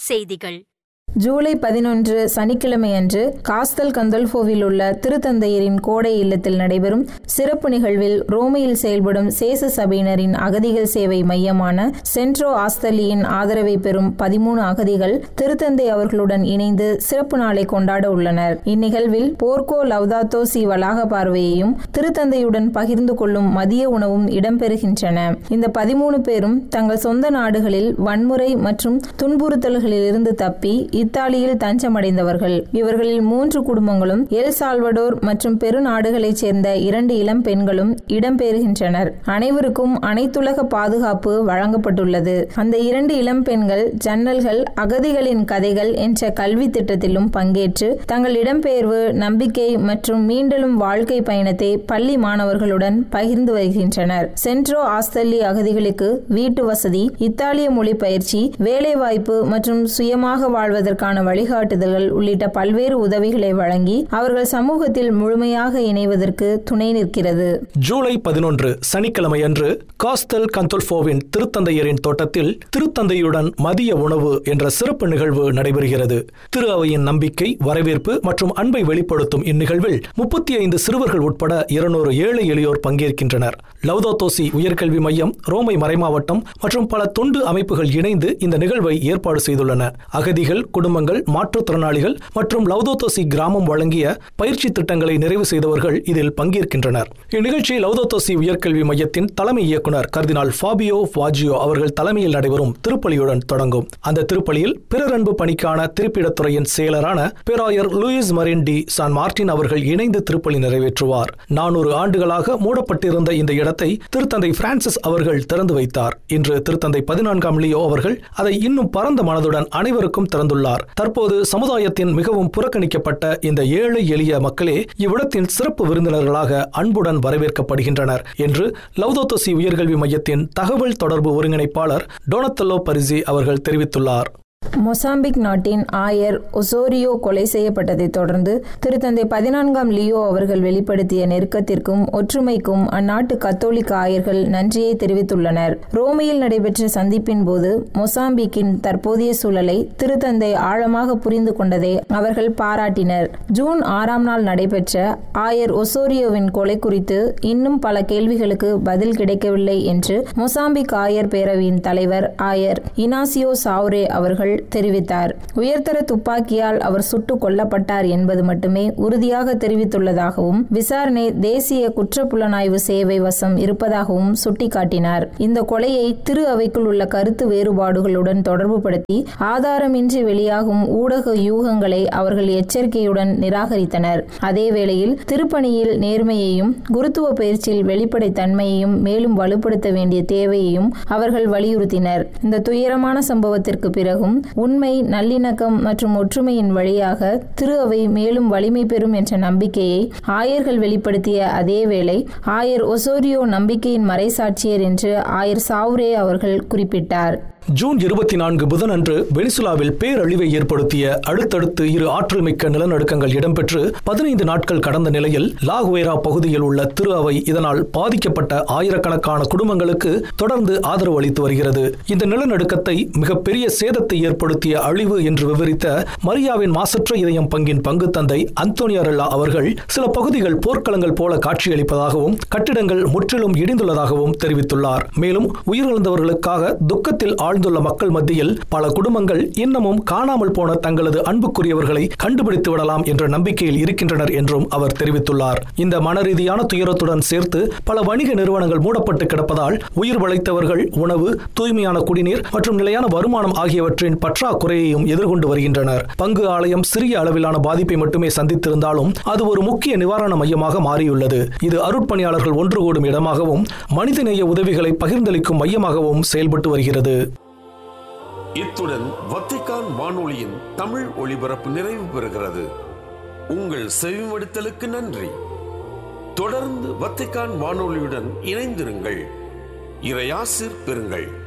செய்திகள் ஜூலை பதினொன்று சனிக்கிழமையன்று காஸ்தல் கந்தல்ஃபோவில் உள்ள திருத்தந்தையரின் கோடை இல்லத்தில் நடைபெறும் சிறப்பு நிகழ்வில் ரோமையில் செயல்படும் சேச சபையினரின் அகதிகள் சேவை மையமான சென்ட்ரோ ஆஸ்தலியின் ஆதரவை பெறும் பதிமூணு அகதிகள் திருத்தந்தை அவர்களுடன் இணைந்து சிறப்பு நாளை கொண்டாட உள்ளனர் இந்நிகழ்வில் போர்க்கோ லவ்தாத்தோ சி வளாக பார்வையையும் திருத்தந்தையுடன் பகிர்ந்து கொள்ளும் மதிய உணவும் இடம்பெறுகின்றன இந்த பதிமூணு பேரும் தங்கள் சொந்த நாடுகளில் வன்முறை மற்றும் துன்புறுத்தல்களிலிருந்து தப்பி இத்தாலியில் தஞ்சமடைந்தவர்கள் இவர்களில் மூன்று குடும்பங்களும் எல் சால்வடோர் மற்றும் பெருநாடுகளைச் சேர்ந்த இரண்டு இளம் பெண்களும் இடம்பெறுகின்றனர் அனைவருக்கும் அனைத்துலக பாதுகாப்பு வழங்கப்பட்டுள்ளது அந்த இரண்டு இளம் பெண்கள் ஜன்னல்கள் அகதிகளின் கதைகள் என்ற கல்வி திட்டத்திலும் பங்கேற்று தங்கள் இடம்பெயர்வு நம்பிக்கை மற்றும் மீண்டலும் வாழ்க்கை பயணத்தை பள்ளி மாணவர்களுடன் பகிர்ந்து வருகின்றனர் சென்ட்ரோ ஆஸ்தல்லி அகதிகளுக்கு வீட்டு வசதி இத்தாலிய மொழி பயிற்சி வேலைவாய்ப்பு மற்றும் சுயமாக வாழ்வதற்கான வழிகாட்டுதல்கள் உள்ளிட்ட பல்வேறு உதவிகளை வழங்கி அவர்கள் சமூகத்தில் முழுமையாக இணைவதற்கு துணை நிற்கிறது ஜூலை பதினொன்று சனிக்கிழமையன்று காஸ்தல் கந்தோல்ஃபோவின் திருத்தந்தையரின் தோட்டத்தில் திருத்தந்தையுடன் மதிய உணவு என்ற சிறப்பு நிகழ்வு நடைபெறுகிறது திரு அவையின் நம்பிக்கை வரவேற்பு மற்றும் அன்பை வெளிப்படுத்தும் இந்நிகழ்வில் முப்பத்தி ஐந்து சிறுவர்கள் உட்பட இருநூறு ஏழை எளியோர் பங்கேற்கின்றனர் லவ்தோதோசி உயர்கல்வி மையம் ரோமை மறைமாவட்டம் மற்றும் பல தொண்டு அமைப்புகள் இணைந்து இந்த நிகழ்வை ஏற்பாடு செய்துள்ளன அகதிகள் குடும்பங்கள் மாற்றுத்திறனாளிகள் மற்றும் லவ்தோதோசி கிராமம் வழங்கிய பயிற்சி திட்டங்களை நிறைவு செய்தவர்கள் இதில் பங்கேற்கின்றனர் இந்நிகழ்ச்சி லவ்தோதோசி உயர்கல்வி மையத்தின் தலைமை இயக்குனர் கர்தினால் ஃபாபியோ வாஜியோ அவர்கள் தலைமையில் நடைபெறும் திருப்பலியுடன் தொடங்கும் அந்த திருப்பலியில் பிறரன்பு பணிக்கான திருப்பிடத்துறையின் செயலரான பேராயர் Louis Marin de San Martin அவர்கள் இணைந்து திருப்பலி நிறைவேற்றுவார் நானூறு ஆண்டுகளாக மூடப்பட்டிருந்த இந்த இடத்தை திருத்தந்தை பிரான்சிஸ் அவர்கள் திறந்து வைத்தார் இன்று திருத்தந்தை பதினான்காம் லியோ அவர்கள் அதை இன்னும் பரந்த மனதுடன் அனைவருக்கும் திறந்துள்ளார் தற்போது சமுதாயத்தின் மிகவும் புறக்கணிக்கப்பட்ட இந்த ஏழை எளிய மக்களே இவ்விடத்தின் சிறப்பு விருந்தினர்களாக அன்புடன் வரவேற்கப்படுகின்றனர் என்று லவ்தோத்தோசி உயர்கல்வி மையத்தின் தகவல் தொடர்பு ஒருங்கிணைப்பாளர் டோனத்தல்லோ பரிசி அவர்கள் தெரிவித்துள்ளார் மொசாம்பிக் நாட்டின் ஆயர் ஒசோரியோ கொலை செய்யப்பட்டதைத் தொடர்ந்து திருத்தந்தை பதினான்காம் லியோ அவர்கள் வெளிப்படுத்திய நெருக்கத்திற்கும் ஒற்றுமைக்கும் அந்நாட்டு கத்தோலிக்க ஆயர்கள் நன்றியை தெரிவித்துள்ளனர் ரோமையில் நடைபெற்ற சந்திப்பின் போது மொசாம்பிக்கின் தற்போதைய சூழலை திருத்தந்தை ஆழமாக புரிந்து கொண்டதை அவர்கள் பாராட்டினர் ஜூன் ஆறாம் நாள் நடைபெற்ற ஆயர் ஒசோரியோவின் கொலை குறித்து இன்னும் பல கேள்விகளுக்கு பதில் கிடைக்கவில்லை என்று மொசாம்பிக் ஆயர் பேரவையின் தலைவர் ஆயர் இனாசியோ சாவ்ரே அவர்கள் தெரிவித்தார் உயர்தர துப்பாக்கியால் அவர் சுட்டுக் கொல்லப்பட்டார் என்பது மட்டுமே உறுதியாக தெரிவித்துள்ளதாகவும் விசாரணை தேசிய குற்றப்புலனாய்வு சேவை வசம் இருப்பதாகவும் சுட்டிக்காட்டினார் இந்த கொலையை திரு அவைக்குள் உள்ள கருத்து வேறுபாடுகளுடன் தொடர்புபடுத்தி ஆதாரமின்றி வெளியாகும் ஊடக யூகங்களை அவர்கள் எச்சரிக்கையுடன் நிராகரித்தனர் அதேவேளையில் திருப்பணியில் நேர்மையையும் குருத்துவ பயிற்சியில் வெளிப்படைத்தன்மையையும் மேலும் வலுப்படுத்த வேண்டிய தேவையையும் அவர்கள் வலியுறுத்தினர் இந்த துயரமான சம்பவத்திற்கு பிறகும் உண்மை நல்லிணக்கம் மற்றும் ஒற்றுமையின் வழியாக திரு அவை மேலும் வலிமை பெறும் என்ற நம்பிக்கையை ஆயர்கள் வெளிப்படுத்திய அதேவேளை ஆயர் ஒசோரியோ நம்பிக்கையின் மறைசாட்சியர் என்று ஆயர் சாவ்ரே அவர்கள் குறிப்பிட்டார் ஜூன் இருபத்தி நான்கு புதனன்று வெனிசுலாவில் பேரழிவை ஏற்படுத்திய அடுத்தடுத்து இரு ஆற்றல் மிக்க நிலநடுக்கங்கள் இடம்பெற்று பதினைந்து நாட்கள் கடந்த நிலையில் லாகுவேரா பகுதியில் உள்ள திரு அவை இதனால் பாதிக்கப்பட்ட ஆயிரக்கணக்கான குடும்பங்களுக்கு தொடர்ந்து ஆதரவு அளித்து வருகிறது இந்த நிலநடுக்கத்தை மிகப்பெரிய சேதத்தை ஏற்படுத்திய அழிவு என்று விவரித்த மரியாவின் மாசற்ற இதயம் பங்கின் பங்கு தந்தை அந்தோனியாரெல்லா அவர்கள் சில பகுதிகள் போர்க்களங்கள் போல காட்சியளிப்பதாகவும் கட்டிடங்கள் முற்றிலும் இடிந்துள்ளதாகவும் தெரிவித்துள்ளார் மேலும் உயிரிழந்தவர்களுக்காக துக்கத்தில் ஆழ்ந்துள்ள மக்கள் மத்தியில் பல குடும்பங்கள் இன்னமும் காணாமல் போன தங்களது அன்புக்குரியவர்களை கண்டுபிடித்து விடலாம் என்ற நம்பிக்கையில் இருக்கின்றனர் என்றும் அவர் தெரிவித்துள்ளார் இந்த மனரீதியான துயரத்துடன் சேர்த்து பல வணிக நிறுவனங்கள் மூடப்பட்டு கிடப்பதால் உயிர் வளைத்தவர்கள் உணவு தூய்மையான குடிநீர் மற்றும் நிலையான வருமானம் ஆகியவற்றின் பற்றாக்குறையையும் எதிர்கொண்டு வருகின்றனர் பங்கு ஆலயம் சிறிய அளவிலான பாதிப்பை மட்டுமே சந்தித்திருந்தாலும் அது ஒரு முக்கிய நிவாரண மையமாக மாறியுள்ளது இது அருட்பணியாளர்கள் ஒன்று கூடும் இடமாகவும் மனிதநேய உதவிகளை பகிர்ந்தளிக்கும் மையமாகவும் செயல்பட்டு வருகிறது இத்துடன் வத்திக்கான் வானொலியின் தமிழ் ஒளிபரப்பு நிறைவு பெறுகிறது உங்கள் செவிமடுத்தலுக்கு நன்றி தொடர்ந்து வத்திக்கான் வானொலியுடன் இணைந்திருங்கள் இறையாசிர் பெறுங்கள்